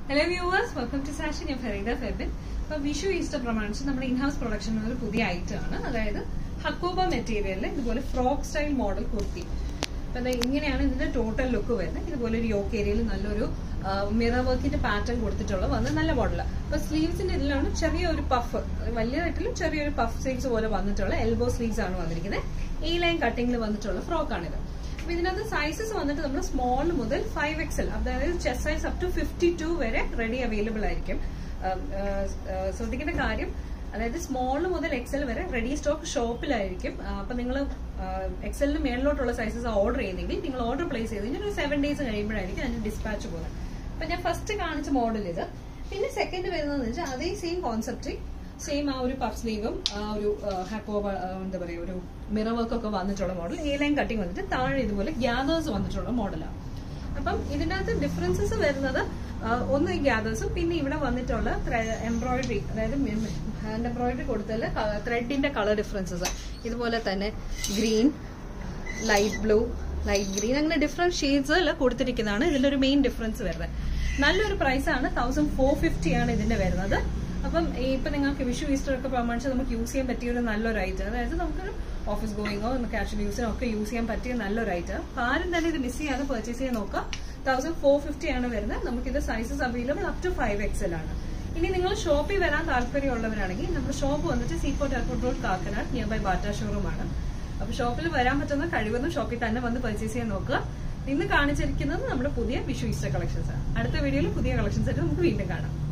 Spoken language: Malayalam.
ഹലോ വ്യൂവേഴ്സ് വെൽക്കം ടു സാഷൻ ഞാൻ ഫരീദ ഫെബിൻ അപ്പൊ വിഷു ഈസ്റ്റർ പ്രമാണിച്ച് നമ്മുടെ ഇൻഹൗസ് പ്രൊഡക്ഷൻ ഒരു പുതിയ ഐറ്റം ആണ് അതായത് ഹക്കോബ മെറ്റീരിയലിൽ ഇതുപോലെ ഫ്രോക്ക് സ്റ്റൈൽ മോഡൽ കുർത്തി അപ്പൊ ദേ ഇങ്ങനെയാണ് ഇതിന്റെ ടോട്ടൽ ലുക്ക് വരുന്നത് ഇതുപോലെ ഒരു യോക്ക് ഏരിയയിൽ നല്ലൊരു മിറർ വർക്കിന്റെ പാറ്റേൺ കൊടുത്തിട്ടുള്ള വന്ന് നല്ല മോഡലാണ് അപ്പൊ സ്ലീവ്സിന്റെ ഇതിലാണ് ചെറിയൊരു പഫ് വലിയതായിട്ടും ചെറിയൊരു പഫ് സ്ലീവ്സ് പോലെ വന്നിട്ടുള്ള എൽബോ സ്ലീവ്സ് ആണ് വന്നിരിക്കുന്നത് ഈ ലൈൻ കട്ടിംഗിൽ വന്നിട്ടുള്ള ഫ്രോക്കാണിത് അപ്പൊ ഇതിനകത്ത് സൈസസ് വന്നിട്ട് നമ്മൾ സ്മോൾ മുതൽ ഫൈവ് എക്സൽ അതായത് chest size up to fifty two വരെ റെഡി അവൈലബിൾ ആയിരിക്കും ശ്രദ്ധിക്കേണ്ട കാര്യം അതായത് സ്മോൾ മുതൽ എക്സൽ വരെ റെഡി സ്റ്റോക്ക് ഷോപ്പിലായിരിക്കും അപ്പൊ നിങ്ങൾ എക്സലിന് മേളിലോട്ടുള്ള സൈസസ് ഓർഡർ ചെയ്യുന്നെങ്കിൽ നിങ്ങൾ ഓർഡർ പ്ലേസ് ചെയ്ത് കഴിഞ്ഞാൽ ഒരു സെവൻ ഡേയ്സ് കഴിയുമ്പോഴായിരിക്കും അതിന് ഡിസ്പാച്ച് പോകുന്നത് അപ്പൊ ഞാൻ ഫസ്റ്റ് കാണിച്ച മോഡൽ ഇത് പിന്നെ സെക്കൻഡ് വരുന്നതെന്ന് വെച്ചാൽ അതേ സെയിം കോൺസെപ്റ്റ് സെയിം ആ ഒരു പഫ് സ്ലീവും ആ ഒരു ഹാക്കോവ എന്താ പറയുക ഒരു മിറർ വർക്ക് ഒക്കെ വന്നിട്ടുള്ള മോഡൽ എ ലൈൻ കട്ടിങ് വന്നിട്ട് താഴെ ഇതുപോലെ ഗ്യാദേഴ്സ് വന്നിട്ടുള്ള മോഡലാണ് അപ്പം ഇതിൻ്റെ അകത്ത് ഡിഫറൻസസ് വരുന്നത് ഒന്ന് ഈ ഗ്യാദേഴ്സും പിന്നെ ഇവിടെ വന്നിട്ടുള്ള എംബ്രോയിഡറി അതായത് ഹാൻഡ് എംബ്രോയിഡറി കൊടുത്തതിൽ ത്രെഡിന്റെ കളർ ഡിഫറൻസസ് ഇതുപോലെ തന്നെ green light blue light green അങ്ങനെ ഡിഫറെന്റ് ഷെയ്ഡ്സിൽ കൊടുത്തിരിക്കുന്നതാണ് ഇതിന്റെ ഒരു മെയിൻ ഡിഫറൻസ് വരുന്നത് നല്ലൊരു പ്രൈസാണ് തൗസൻഡ് ഫോർ ഫിഫ്റ്റി ആണ് ഇതിന്റെ വരുന്നത് അപ്പം ഇപ്പൊ നിങ്ങൾക്ക് വിഷു ഈസ്റ്റർ ഒക്കെ പ്രമാണിച്ച് നമുക്ക് യൂസ് ചെയ്യാൻ പറ്റിയ ഒരു നല്ലൊരു ഐറ്റം അതായത് നമുക്ക് ഓഫീസ് ഗോയിങ്ങോ ക്യാഷ്വൽ യൂസിനോ ഒക്കെ യൂസ് ചെയ്യാൻ പറ്റിയ നല്ലൊരു ഐറ്റം അപ്പൊ ആരും തന്നെ ഇത് മിസ് ചെയ്യാതെ പർച്ചേസ് ചെയ്യാൻ നോക്കുക തൗസൻഡ് ഫോർ ഫിഫ്റ്റി ആണ് വരുന്നത് നമുക്കിത് sizes available up to five XL ആണ് ഇനി നിങ്ങൾ ഷോപ്പിൽ വരാൻ താല്പര്യമുള്ളവരാണെങ്കിൽ നമ്മുടെ ഷോപ്പ് വന്നിട്ട് seaport airport road Kakkanad near by Bata showroom ആണ് അപ്പൊ ഷോപ്പിൽ വരാൻ പറ്റുന്ന കഴിവൊന്നും ഷോപ്പിൽ തന്നെ വന്ന് പർച്ചേസ് ചെയ്യാൻ നോക്കുക ഇന്ന് കാണിച്ചിരിക്കുന്നത് നമ്മുടെ പുതിയ വിഷു ഈസ്റ്റർ കളക്ഷൻസ് ആണ് അടുത്ത വീഡിയോയിൽ പുതിയ കളക്ഷൻസ് ആയിട്ട് നമുക്ക് വീണ്ടും കാണാം